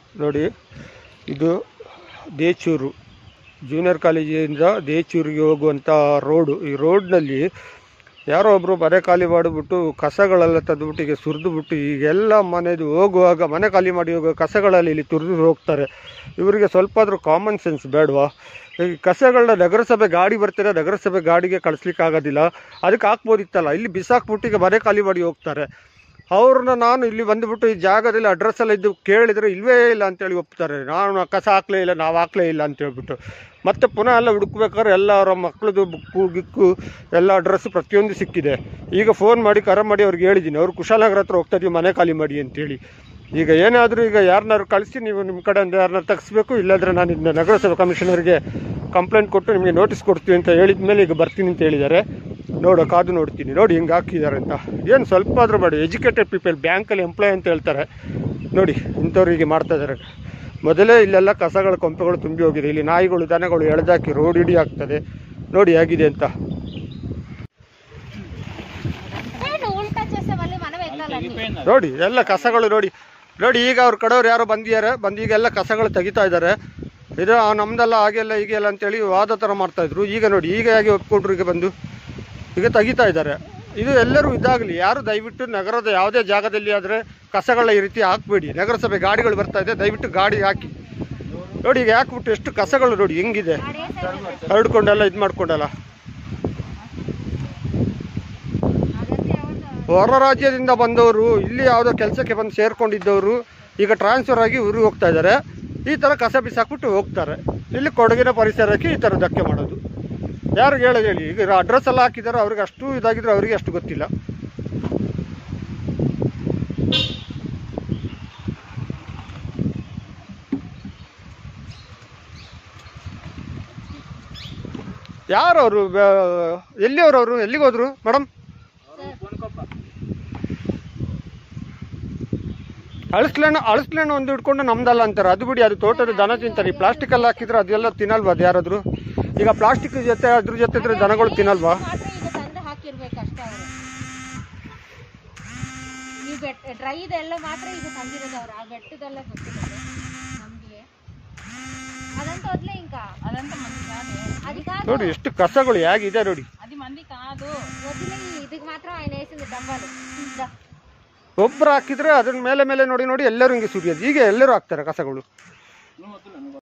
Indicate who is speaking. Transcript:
Speaker 1: ನೋಡಿ ಇದು ದೇಚೂರು ಜೂನಿಯರ್ ಕಾಲೇಜಿಂದ ದೇಚೂರಿಗೆ ಹೋಗುವಂಥ ರೋಡು ಈ ರೋಡ್ನಲ್ಲಿ ಯಾರೋ ಒಬ್ಬರು ಮನೆ ಖಾಲಿ ಮಾಡಿಬಿಟ್ಟು ಕಸಗಳೆಲ್ಲ ತಂದುಬಿಟ್ಟು ಈಗ ಸುರಿದುಬಿಟ್ಟು ಈಗೆಲ್ಲ ಮನೆದು ಹೋಗುವಾಗ ಮನೆ ಖಾಲಿ ಮಾಡಿ ಹೋಗುವ ಕಸಗಳಲ್ಲಿ ಇಲ್ಲಿ ತುರಿದು ಹೋಗ್ತಾರೆ ಇವರಿಗೆ ಸ್ವಲ್ಪ ಆದರೂ ಕಾಮನ್ ಸೆನ್ಸ್ ಬೇಡವಾ ಈ ಕಸಗಳನ್ನ ನಗರಸಭೆ ಗಾಡಿ ಬರ್ತಾರೆ ನಗರಸಭೆ ಗಾಡಿಗೆ ಕಳಿಸ್ಲಿಕ್ಕೆ ಆಗೋದಿಲ್ಲ ಅದಕ್ಕೆ ಹಾಕ್ಬೋದಿತ್ತಲ್ಲ ಇಲ್ಲಿ ಬಿಸಾಕ್ಬಿಟ್ಟು ಈಗ ಮನೆ ಖಾಲಿ ಮಾಡಿ ಹೋಗ್ತಾರೆ ಅವ್ರನ್ನ ನಾನು ಇಲ್ಲಿ ಬಂದುಬಿಟ್ಟು ಈ ಜಾಗದಲ್ಲಿ ಅಡ್ರೆಸ್ ಎಲ್ಲ ಇದ್ದು ಕೇಳಿದರೆ ಇಲ್ವೇ ಇಲ್ಲ ಅಂತೇಳಿ ಒಪ್ತಾರೆ ನಾನು ಕಸ ಹಾಕ್ಲೇ ಇಲ್ಲ ನಾವು ಹಾಕ್ಲೇ ಇಲ್ಲ ಅಂತ ಹೇಳ್ಬಿಟ್ಟು ಮತ್ತೆ ಪುನಃ ಎಲ್ಲ ಹುಡುಕ್ಬೇಕಾದ್ರೆ ಎಲ್ಲ ಅವರ ಮಕ್ಕಳದು ಬುಕ್ಕು ಗಿಕ್ಕು ಎಲ್ಲ ಅಡ್ರೆಸ್ ಪ್ರತಿಯೊಂದು ಸಿಕ್ಕಿದೆ ಈಗ ಫೋನ್ ಮಾಡಿ ಕರೆ ಮಾಡಿ ಅವ್ರಿಗೆ ಹೇಳಿದ್ದೀನಿ ಅವ್ರು ಕುಶಾಲನಗರ ಹತ್ರ ಹೋಗ್ತಾ ಇದೀವಿ ಮನೆ ಖಾಲಿ ಮಾಡಿ ಅಂತೇಳಿ ಈಗ ಏನಾದರೂ ಈಗ ಯಾರನ್ನಾರು ಕಳಿಸಿ ನೀವು ನಿಮ್ಮ ಕಡೆಯಿಂದ ಯಾರನ್ನ ತೆಗಿಸ್ಬೇಕು ಇಲ್ಲಾಂದರೆ ನಾನು ಇದನ್ನ ನಗರಸಭೆ ಕಮಿಷನರ್ಗೆ ಕಂಪ್ಲೇಂಟ್ ಕೊಟ್ಟು ನಿಮಗೆ ನೋಟಿಸ್ ಕೊಡ್ತೀವಿ ಅಂತ ಹೇಳಿದ ಮೇಲೆ ಈಗ ಬರ್ತೀನಿ ಅಂತ ಹೇಳಿದ್ದಾರೆ ನೋಡೋ ಕಾದು ನೋಡ್ತೀನಿ ನೋಡಿ ಹಿಂಗೆ ಹಾಕಿದ್ದಾರೆ ಅಂತ ಏನು ಸ್ವಲ್ಪ ಆದರೂ ಮಾಡಿ ಎಜುಕೇಟೆಡ್ ಪೀಪಲ್ ಬ್ಯಾಂಕಲ್ಲಿ ಎಂಪ್ಲಾಯ್ ಅಂತ ಹೇಳ್ತಾರೆ ನೋಡಿ ಇಂಥವ್ರು ಹೀಗೆ ಮಾಡ್ತಾ ಇದ್ದಾರೆ ಮೊದಲೇ ಇಲ್ಲೆಲ್ಲ ಕಸಗಳ ಕೊಂಪೆಗಳು ತುಂಬಿ ಹೋಗಿದೆ ಇಲ್ಲಿ ನಾಯಿಗಳು ದನಗಳು ಎಳೆದಾಕಿ ರೋಡ್ ಇಡಿ ಆಗ್ತದೆ ನೋಡಿ ಹೇಗಿದೆ ಅಂತ
Speaker 2: ಏನು ಉಲ್ಟಾ చేస్తే మళ్ళీ మనమే ఎక్కాలండి
Speaker 1: ನೋಡಿ ಎಲ್ಲ ಕಸಗಳು ನೋಡಿ ನೋಡಿ ಈಗ ಅವ್ರ ಕಡೆಯವ್ರು ಯಾರೋ ಬಂದಿದ್ದಾರೆ ಬಂದು ಈಗೆಲ್ಲ ಕಸಗಳು ತೆಗಿತಾ ಇದ್ದಾರೆ ಇದು ಆ ನಮ್ದೆಲ್ಲ ಹಾಗೆಲ್ಲ ಹೀಗೆಲ್ಲ ಅಂತೇಳಿ ವಾದ ಥರ ಮಾಡ್ತಾ ಇದ್ರು ಈಗ ನೋಡಿ ಈಗ ಹೇಗೆ ಒಪ್ಕೊಂಡ್ರು ಈಗ ಬಂದು ಈಗ ತೆಗಿತಾ ಇದ್ದಾರೆ ಇದು ಎಲ್ಲರೂ ಇದಾಗಲಿ ಯಾರು ದಯವಿಟ್ಟು ನಗರದ ಯಾವುದೇ ಜಾಗದಲ್ಲಿ ಆದರೆ ಕಸಗಳ ಈ ರೀತಿ ಹಾಕ್ಬೇಡಿ ನಗರಸಭೆ ಗಾಡಿಗಳು ಬರ್ತಾ ಇದೆ ದಯವಿಟ್ಟು ಗಾಡಿ ಹಾಕಿ ನೋಡಿ ಈಗ ಹಾಕ್ಬಿಟ್ಟು ಎಷ್ಟು ಕಸಗಳು ನೋಡಿ ಹೆಂಗಿದೆ ಹರಡ್ಕೊಂಡೆಲ್ಲ ಇದು ಮಾಡ್ಕೊಂಡಲ್ಲ ಹೊರ ರಾಜ್ಯದಿಂದ ಬಂದವರು ಇಲ್ಲಿ ಯಾವುದೋ ಕೆಲಸಕ್ಕೆ ಬಂದು ಸೇರ್ಕೊಂಡಿದ್ದವರು ಈಗ ಟ್ರಾನ್ಸ್ಫರ್ ಆಗಿ ಊರಿಗೆ ಹೋಗ್ತಾ ಇದ್ದಾರೆ ಈ ಥರ ಕಸ ಬಿಸಾಕ್ಬಿಟ್ಟು ಹೋಗ್ತಾರೆ ಇಲ್ಲಿ ಕೊಡಗಿನ ಪರಿಸರಕ್ಕೆ ಈ ಥರ ಧಕ್ಕೆ ಮಾಡೋದು ಯಾರಿಗೆ ಹೇಳೋದು ಹೇಳಿ ಈಗ ಅಡ್ರೆಸ್ ಎಲ್ಲ ಹಾಕಿದ್ದಾರೆ ಅವ್ರಿಗೆ ಅಷ್ಟು ಇದಾಗಿದ್ರೆ ಅವರಿಗೆ ಅಷ್ಟು ಗೊತ್ತಿಲ್ಲ ಯಾರು ಅವರು ಎಲ್ಲಿಯವರು ಅವರು ಎಲ್ಲಿಗೆ ಹೋದ್ರು ಮೇಡಮ್ ಅಳಸ್ಲೆಣ್ಣು ಅಳಸ್ಲೆಣ್ಣು ಒಂದು ಇಟ್ಕೊಂಡು ನಮ್ದಲ್ಲ ಅಂತಾರೆ ಅದು ಬಿಡಿ ಅದು ತೋಟದ ದನ ತಿಂತಾರೆ ಈ ಪ್ಲಾಸ್ಟಿಕ್ ಎಲ್ಲ ಹಾಕಿದ್ರೆ ಅದೆಲ್ಲ ತಿನ್ನಲ್ವಾ ಅದು ಯಾರಾದ್ರು ಈಗ ಪ್ಲಾಸ್ಟಿಕ್ ಜೊತೆ ಅದ್ರ ಜೊತೆ ಇದ್ರೆ ದನಗಳು ತಿನ್ನಲ್ವಾ
Speaker 2: ಮಾತ್ರ ಈಗ ತಂದು ಹಾಕಿರ್ಬೇಕು ಅಷ್ಟೇ ಅವರು ಈ ಬೆಟ್ಟ ಡ್ರೈ ಇದೆಲ್ಲ ಮಾತ್ರ ಈಗ ತಂದಿರೋದು ಅವ್ರು ಆ ಬೆಟ್ಟದೆಲ್ಲ ಗೊತ್ತಿರೋದು ನಮ್ಗೆ అదంతా వదిలే ఇంకా అదంతా మంది కాదు అది కాదు
Speaker 1: ನೋಡಿ ಎಷ್ಟು ಕಸಗಳು ಹೇಗಿದೆ ನೋಡಿ
Speaker 2: అది మంది కాదు వదిలే ఇదికి మాత్రం ఆయన వేసింది డబ్బాలు దా.
Speaker 1: ಒಬ್ಬರು ಹಾಕಿದ್ರೆ ಅದ್ರ ಮೇಲೆ ಮೇಲೆ ನೋಡಿ ನೋಡಿ ಎಲ್ಲರೂ ಹಿಂಗೆ ಸುರಿಯೋದು ಈಗ ಎಲ್ಲರೂ ಹಾಕ್ತಾರೆ ಕಸಗಳು